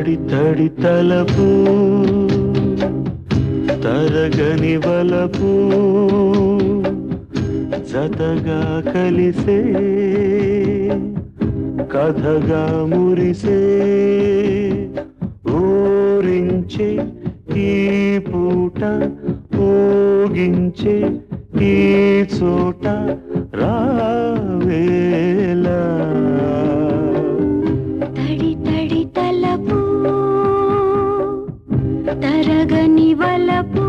తడి తడి తలపు తరగని వలపు జతగా కలిసే కథగా మురిసే ఊరించే ఈ పూట ఊగించే ఈ చోట రావేలా తడి తడి తలపు తరగని వలపు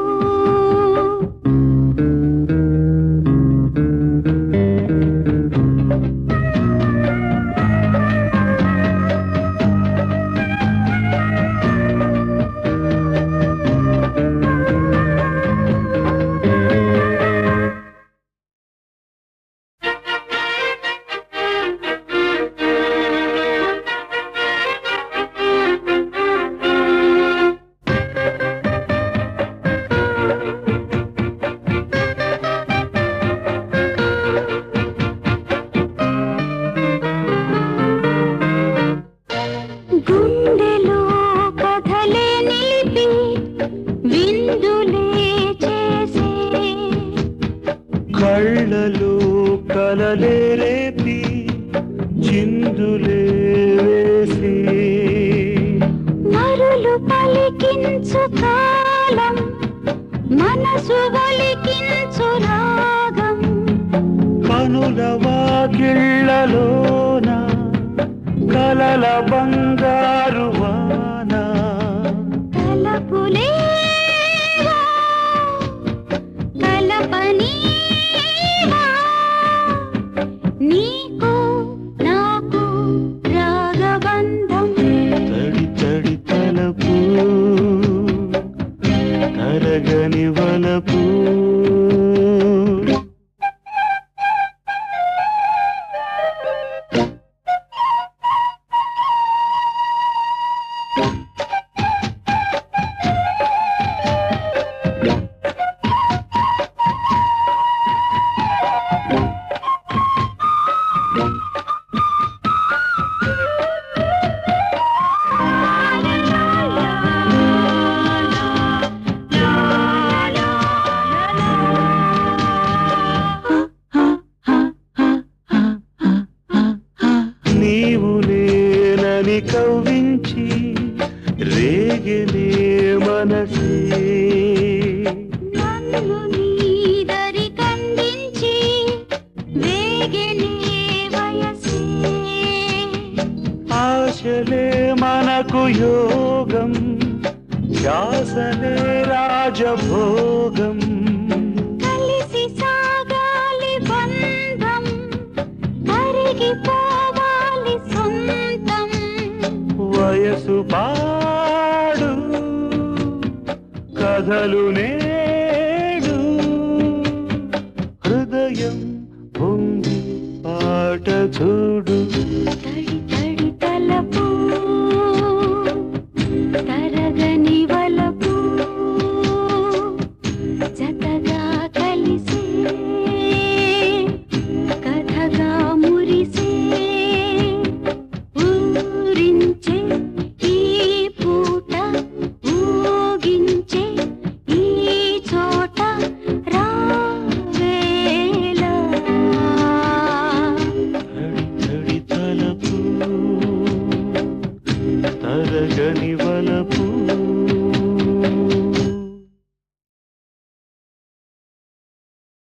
గుండెలో కథలే నిలిపి విందులే చేసే కళ్ళలో కలలే రేపి చిందులే వేసి మరులు పలికించు కాలం మనసు ఒలికించు రాగం కనుల వాకిళ్ళలోన కలల బంగారు వాన తలపులేవా కలపనీవా నీకు నాకు రాగబంధం తడి తడి తలపు తరగని వలపు నీవు నేనని కవ్వించి రేగనే మనసే నన్ను నీదరి కందించి వేగనే వయసే ఆశలే మనకు యోగం ధ్యాసలే రాజభోగం కలిసి సాగాలి బంధం కరిగిపోవాలి సొంతం వయసు పాడు కథలు నే